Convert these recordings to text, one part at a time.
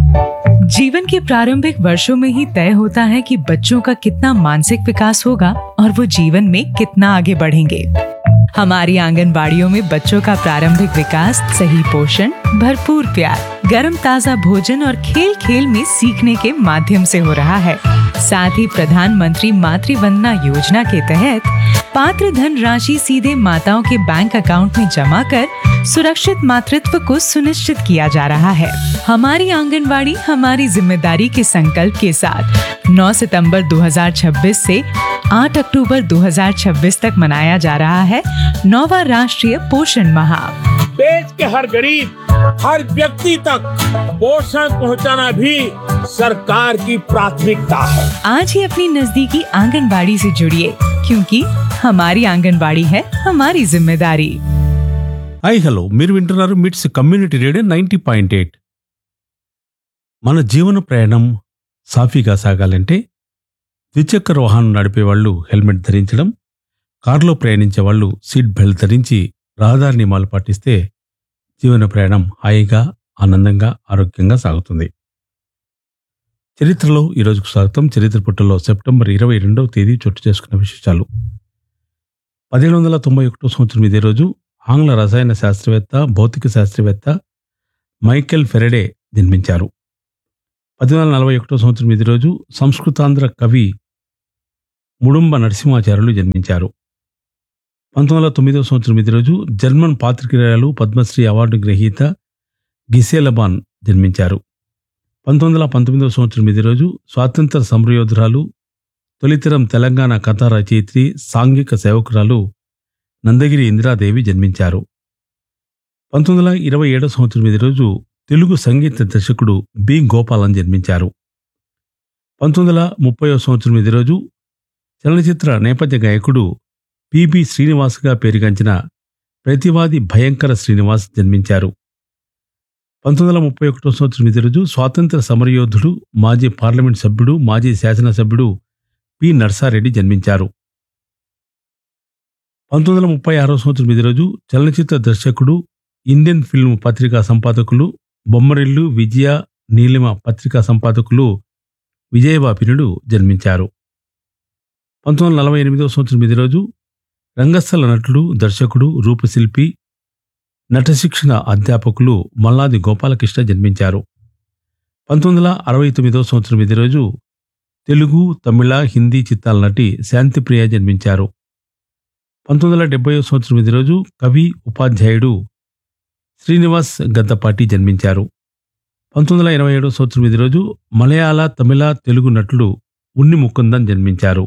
जीवन के प्रारंभिक वर्षों में ही तय होता है कि बच्चों का कितना मानसिक विकास होगा और वो जीवन में कितना आगे बढ़ेंगे हमारी आंगनबाड़ियों में बच्चों का प्रारंभिक विकास सही पोषण भरपूर प्यार गर्म ताजा भोजन और खेल खेल में सीखने के माध्यम से हो रहा है साथ ही प्रधानमंत्री मातृ वंदना योजना के तहत पात्र धन राशि सीधे माताओं के बैंक अकाउंट में जमा कर सुरक्षित मातृत्व को सुनिश्चित किया जा रहा है हमारी आंगनबाड़ी हमारी जिम्मेदारी के संकल्प के साथ 9 सितंबर 2026 से 8 अक्टूबर 2026 तक मनाया जा रहा है नौवा राष्ट्रीय पोषण माह देश के हर गरीब हर व्यक्ति तक पोषण पहुंचाना भी सरकार की प्राथमिकता है आज ही अपनी नजदीकी आंगनबाड़ी से जुड़िए क्योंकि हमारी आंगनबाड़ी है हमारी जिम्मेदारी హాయ్ హలో మీరు వింటున్నారు MITS community radio ninety point eight మన జీవన ప్రయాణం సాఫీగా సాగాలంటే ద్విచక్ర వాహనం నడిపే వాళ్ళు హెల్మెట్ ధరించడం కారులో ప్రయాణించే వాళ్ళు సీట్ బెల్ట్ ధరించి రహదారి నియమాలు పాటిస్తే జీవన ప్రయాణం హాయిగా ఆనందంగా ఆరోగ్యంగా సాగుతుంది చరిత్రలో ఈరోజుకు స్వాగతం చరిత్ర పుట్టలో సెప్టెంబర్ ఇరవై రెండవ తేదీ చోటు చేసుకున్న విశేషాలు పదిహేడు వందల తొంభై ఒకటో సంవత్సరం ఇదే రోజు ఆంగ్ల రసాయన శాస్త్రవేత్త భౌతిక శాస్త్రవేత్త మైకెల్ ఫెరడే జన్మించారు పద్దెనిమిది వందల నలభై ఒకటో సంవత్సరం ఇది రోజు సంస్కృతాంధ్ర కవి ముడుంబ నరసింహాచార్యులు జన్మించారు పంతొమ్మిది వందల తొమ్మిదవ సంవత్సరం ఇది రోజు జర్మన్ పాత్రికేయులు పద్మశ్రీ అవార్డు గ్రహీత గిసేలబాన్ జన్మించారు పంతొమ్మిది వందల పంతొమ్మిదవ సంవత్సరం ఇది రోజు స్వాతంత్ర సమరయోధురాలు తొలితరం తెలంగాణ కథా రచయిత్రి సాంఘిక సేవకురాలు నందగిరి ఇందిరాదేవి జన్మించారు పంతొమ్మిది వందల ఇరవై ఏడో సంవత్సరం ఇది రోజు తెలుగు సంగీత దర్శకుడు బి గోపాలన్ జన్మించారు పంతొమ్మిది వందల ముప్పై సంవత్సరం ఇది రోజు చలనచిత్ర నేపథ్య గాయకుడు పిబి శ్రీనివాస్గా పేరుగాంచిన ప్రతివాది భయంకర శ్రీనివాస్ జన్మించారు పంతొమ్మిది వందల ముప్పై ఒకటో సంవత్సరం ఇది రోజు స్వాతంత్ర సమరయోధుడు మాజీ పార్లమెంట్ సభ్యుడు మాజీ శాసనసభ్యుడు పి నర్సారెడ్డి జన్మించారు పంతొమ్మిది వందల ముప్పై ఆరో సంవత్సరం ఇది రోజు చలనచిత్ర దర్శకుడు ఇండియన్ ఫిల్మ్ పత్రికా సంపాదకులు బొమ్మరిల్లు విజయ నీలిమ పత్రికా సంపాదకులు విజయబాపినుడు జన్మించారు పంతొమ్మిది వందల నలభై ఎనిమిదో సంవత్సరం ఇది రోజు రంగస్థల నటుడు దర్శకుడు రూపశిల్పి నటశిక్షణ అధ్యాపకులు మల్లాది గోపాలకృష్ణ జన్మించారు పంతొమ్మిది వందల అరవై తొమ్మిదో సంవత్సరం ఇది రోజు తెలుగు తమిళ హిందీ చిత్రాల నటి శాంతిప్రియ జన్మించారు పంతొమ్మిది వందల డెబ్బై సంవత్సరం ఇది రోజు కవి ఉపాధ్యాయుడు శ్రీనివాస్ గద్దపాటి జన్మించారు పంతొమ్మిది వందల ఎనభై ఏడో సంవత్సరం ఇది రోజు మలయాళ తమిళ తెలుగు నటుడు ఉన్ని ముకుందన్ జన్మించారు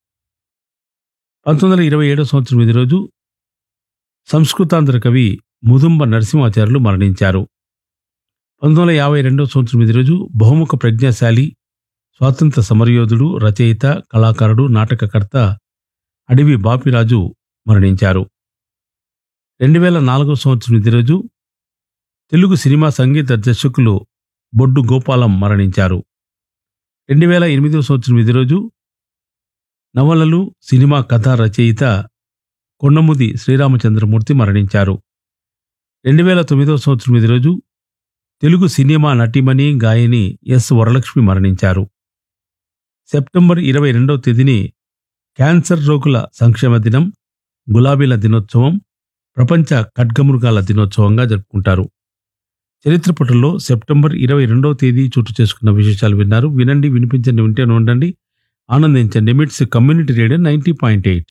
పంతొమ్మిది వందల ఇరవై ఏడో సంవత్సరం ఇది రోజు సంస్కృతాంధ్ర కవి ముదుంబ నరసింహాచార్యులు మరణించారు పంతొమ్మిది వందల యాభై రెండో సంవత్సరం ఇది రోజు బహుముఖ ప్రజ్ఞాశాలి స్వాతంత్ర సమరయోధుడు రచయిత కళాకారుడు నాటకకర్త అడవి బాపిరాజు మరణించారు రెండు వేల నాలుగో సంవత్సరం ఇది రోజు తెలుగు సినిమా సంగీత దర్శకులు బొడ్డు గోపాలం మరణించారు రెండు వేల ఎనిమిదో సంవత్సరం ఇది రోజు నవలలు సినిమా కథా రచయిత కొండముది శ్రీరామచంద్రమూర్తి మరణించారు రెండు వేల తొమ్మిదో సంవత్సరం ఇది రోజు తెలుగు సినిమా నటిమణి గాయని ఎస్ వరలక్ష్మి మరణించారు సెప్టెంబర్ ఇరవై రెండవ తేదీని క్యాన్సర్ రోగుల సంక్షేమ దినం గులాబీల దినోత్సవం ప్రపంచ ఖడ్గమృగాల దినోత్సవంగా జరుపుకుంటారు చరిత్ర పుటల్లో సెప్టెంబర్ ఇరవై రెండవ తేదీ చోటు చేసుకున్న విశేషాలు విన్నారు వినండి వినిపించండి వింటేనే ఉండండి ఆనందించండి MITS community radio ninety point eight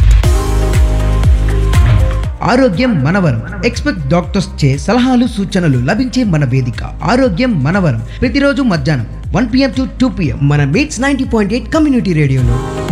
ఆరోగ్యం మనవరం ఎక్స్పెక్ట్ డాక్టర్స్ చే సలహాలు సూచనలు లభించే మన వేదిక ఆరోగ్యం మనవరం ప్రతిరోజు మధ్యాహ్నం one PM to two PM మన MITS ninety point eight community రేడియోలో